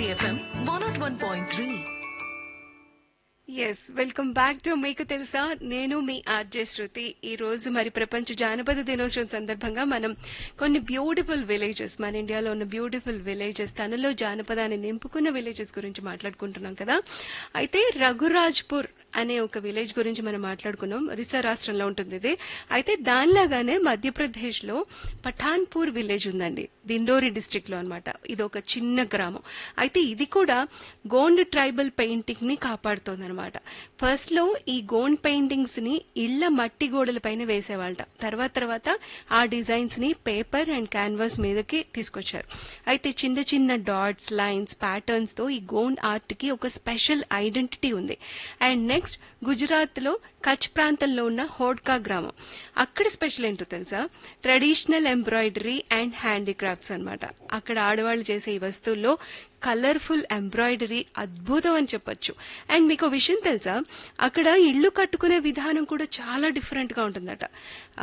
FM one nought one point three yes welcome back to మీకు తెలుసా నేను మీ RJ శృతి ఈ రోజు మరి ప్రపంచ జానపద దినోత్సవం సందర్భంగా మనం కొన్ని బ్యూటిఫుల్ విలేజెస్ మన ఇండియాలో ఉన్న బ్యూటిఫుల్ విలేజెస్ తనలో జానపదాన్ని నింపుకున్న విలేజెస్ గురించి మాట్లాడుకుంటున్నాం కదా అయితే రఘురాజ్పూర్ అనే ఒక విలేజ్ గురించి మనం మాట్లాడుకున్నాం ఒరిస్సా రాష్ట్రంలో ఉంటుంది ఇది అయితే దానిలాగానే మధ్యప్రదేశ్ లో పఠాన్పూర్ విలేజ్ ఉందండి దిండోరి డిస్ట్రిక్ట్ లో అనమాట ఇది ఒక చిన్న గ్రామం అయితే ఇది కూడా గోండ్ ట్రైబల్ పెయింటింగ్ ని కాపాడుతోంది అనమాట ఫస్ట్ లో ఈ గోండ్ పెయింటింగ్స్ ని ఇళ్ల మట్టి గోడల పైన వేసేవాళ్ళట తర్వాత తర్వాత ఆ డిజైన్స్ ని పేపర్ అండ్ క్యాన్వాస్ మీదకి తీసుకొచ్చారు అయితే చిన్న చిన్న డాట్స్ లైన్స్ ప్యాటర్న్స్ తో ఈ గోండ్ ఆర్ట్ కి ఒక స్పెషల్ ఐడెంటిటీ ఉంది అండ్ నెక్స్ట్ గుజరాత్ లో కచ్ ప్రాంతంలో ఉన్న హోడ్కా గ్రామం అక్కడ స్పెషల్ ఏంటో తెలుసా ట్రెడిషనల్ ఎంబ్రాయిడరీ అండ్ హ్యాండీక్రాఫ్ట్స్ అన్నమాట అక్కడ ఆడవాళ్ళు చేసే ఈ వస్తువుల్లో కలర్ఫుల్ ఎంబ్రాయిడరీ అద్భుతం అని చెప్పొచ్చు అండ్ మీకు ఒక విషయం తెలుసా అక్కడ ఇల్లు కట్టుకునే విధానం కూడా చాలా డిఫరెంట్ గా ఉంటుందట